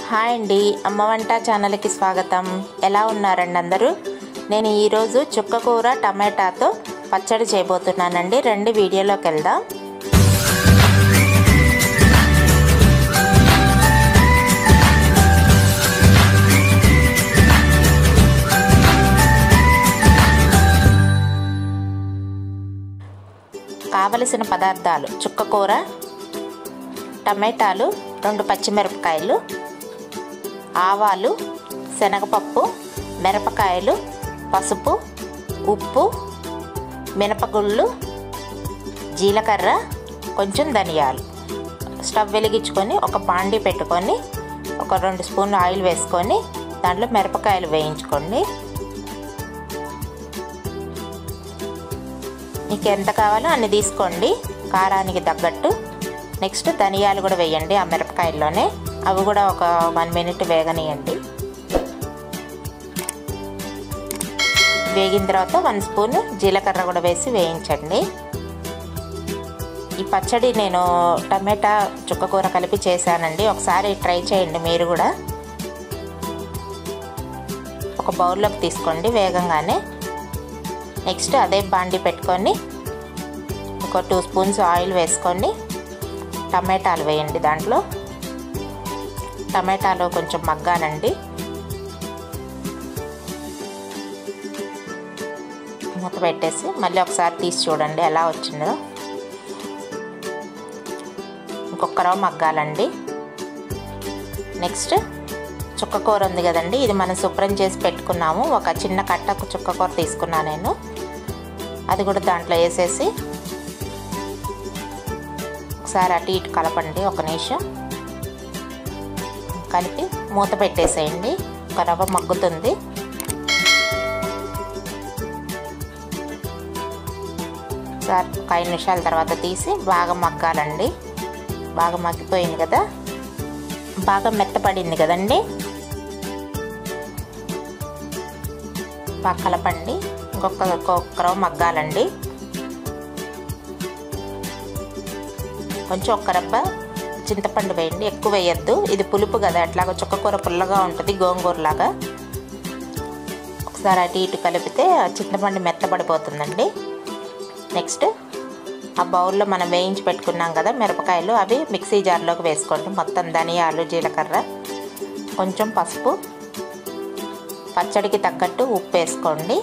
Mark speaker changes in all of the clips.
Speaker 1: hi అండి అమ్మ వంట ఛానల్కి స్వాగతం ఎలా ఉన్నారండి అందరూ నేను ఈరోజు చుక్కకూర టమాటాతో పచ్చడి చేయబోతున్నానండి రెండు వీడియోలోకి వెళ్దాం కావలసిన పదార్థాలు చుక్కకూర టమాటాలు రెండు పచ్చిమిరపకాయలు ఆవాలు శనగపప్పు మిరపకాయలు పసుపు ఉప్పు మినపగుళ్ళు జీలకర్ర కొంచెం ధనియాలు స్టవ్ వెలిగించుకొని ఒక బాండి పెట్టుకొని ఒక రెండు స్పూన్లు ఆయిల్ వేసుకొని దాంట్లో మిరపకాయలు వేయించుకోండి మీకు ఎంత కావాలో అన్ని తీసుకోండి కారానికి తగ్గట్టు నెక్స్ట్ ధనియాలు కూడా వేయండి ఆ మిరపకాయల్లోనే అవి కూడా ఒక వన్ మినిట్ వేగనీయండి వేగిన తర్వాత వన్ స్పూన్ జీలకర్ర కూడా వేసి వేయించండి ఈ పచ్చడి నేను టమాటా చుక్కకూర కలిపి చేశానండి ఒకసారి ట్రై చేయండి మీరు కూడా ఒక బౌల్లోకి తీసుకోండి వేగంగానే నెక్స్ట్ అదే బాండి పెట్టుకొని ఒక టూ స్పూన్స్ ఆయిల్ వేసుకొని టమాటాలు వేయండి దాంట్లో టమాటాలు కొంచెం మగ్గానండి మూత పెట్టేసి మళ్ళీ ఒకసారి తీసి చూడండి ఎలా వచ్చిందో ఇంకొక రవ్వ మగ్గాలండి నెక్స్ట్ చుక్కకూర ఉంది కదండి ఇది మనం శుభ్రం చేసి పెట్టుకున్నాము ఒక చిన్న కట్ట చుక్కకూర తీసుకున్నాను నేను అది కూడా దాంట్లో వేసేసి ఒకసారి అటు ఇటు కలపండి ఒక నిమిషం కలిపి మూత పెట్టేసేయండి ఒక రవ్వ మగ్గుతుంది సార్ ఒక ఐదు నిమిషాల తర్వాత తీసి బాగా మగ్గాలండి బాగా మగ్గిపోయింది కదా బాగా మెత్తపడింది కదండి బాగా కలపండి ఇంకొక ఇంకొక రవ్వ మగ్గాలండి కొంచెం ఒక్క రబ్బ చింతపండు వేయండి ఎక్కువ వేయద్దు ఇది పులుపు కదా అట్లాగా చుక్కకూర పుల్లగా ఉంటుంది గోంగూరలాగా ఒకసారి అటు ఇటు కలిపితే చింతపండు మెత్తబడిపోతుందండి నెక్స్ట్ ఆ బౌల్లో మనం వేయించి పెట్టుకున్నాం కదా మిరపకాయలు అవి మిక్సీ జార్లోకి వేసుకోండి మొత్తం ధనియాలు జీలకర్ర కొంచెం పసుపు పచ్చడికి తగ్గట్టు ఉప్పు వేసుకోండి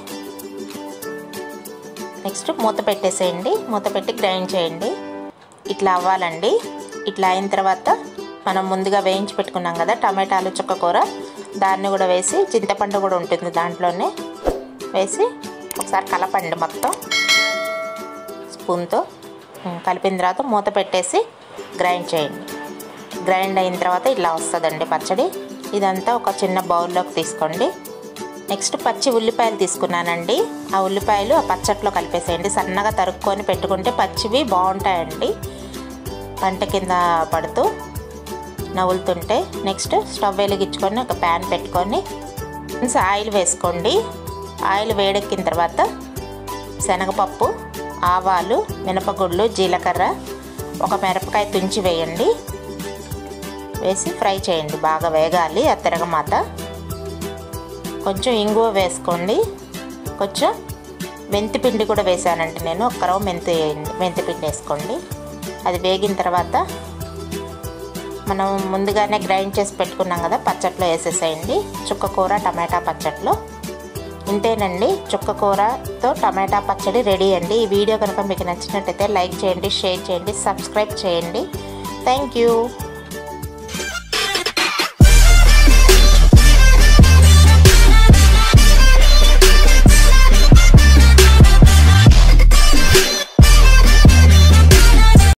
Speaker 1: నెక్స్ట్ మూత పెట్టేసేయండి మూత పెట్టి గ్రైండ్ చేయండి ఇట్లా అవ్వాలండి ఇట్లా అయిన తర్వాత మనం ముందుగా వేయించి పెట్టుకున్నాం కదా టమాటాలు చుక్కకూర దాన్ని కూడా వేసి చింతపండు కూడా ఉంటుంది దాంట్లోనే వేసి ఒకసారి కలపండి మొత్తం స్పూన్తో కలిపిన తర్వాత మూత పెట్టేసి గ్రైండ్ చేయండి గ్రైండ్ అయిన తర్వాత ఇలా వస్తుందండి పచ్చడి ఇదంతా ఒక చిన్న బౌల్లోకి తీసుకోండి నెక్స్ట్ పచ్చి ఉల్లిపాయలు తీసుకున్నానండి ఆ ఉల్లిపాయలు ఆ పచ్చట్లో కలిపేసేయండి సన్నగా తరుక్కొని పెట్టుకుంటే పచ్చివి బాగుంటాయండి పంట కింద పడుతూ నవ్వులుతుంటే నెక్స్ట్ స్టవ్ వెలిగించుకొని ఒక ప్యాన్ పెట్టుకొని ఆయిల్ వేసుకోండి ఆయిల్ వేడెక్కిన తర్వాత శనగపప్పు ఆవాలు మినపగుళ్ళు జీలకర్ర ఒక మిరపకాయ తుంచి వేయండి వేసి ఫ్రై చేయండి బాగా వేగాలి ఆ తిరగమాత కొంచెం ఇంగువ వేసుకోండి కొంచెం మెంతిపిండి కూడా వేసానండి నేను ఒక్క రవ్వ మెంతి మెంతిపిండి వేసుకోండి అది వేగిన తర్వాత మనం ముందుగానే గ్రైండ్ చేసి పెట్టుకున్నాం కదా పచ్చట్లో వేసేసేయండి చుక్కకూర టమాటా పచ్చట్లో ఇంతేనండి చుక్కకూరతో టమాటా పచ్చడి రెడీ అండి ఈ వీడియో కనుక మీకు నచ్చినట్టయితే లైక్ చేయండి షేర్ చేయండి సబ్స్క్రైబ్ చేయండి థ్యాంక్ యూ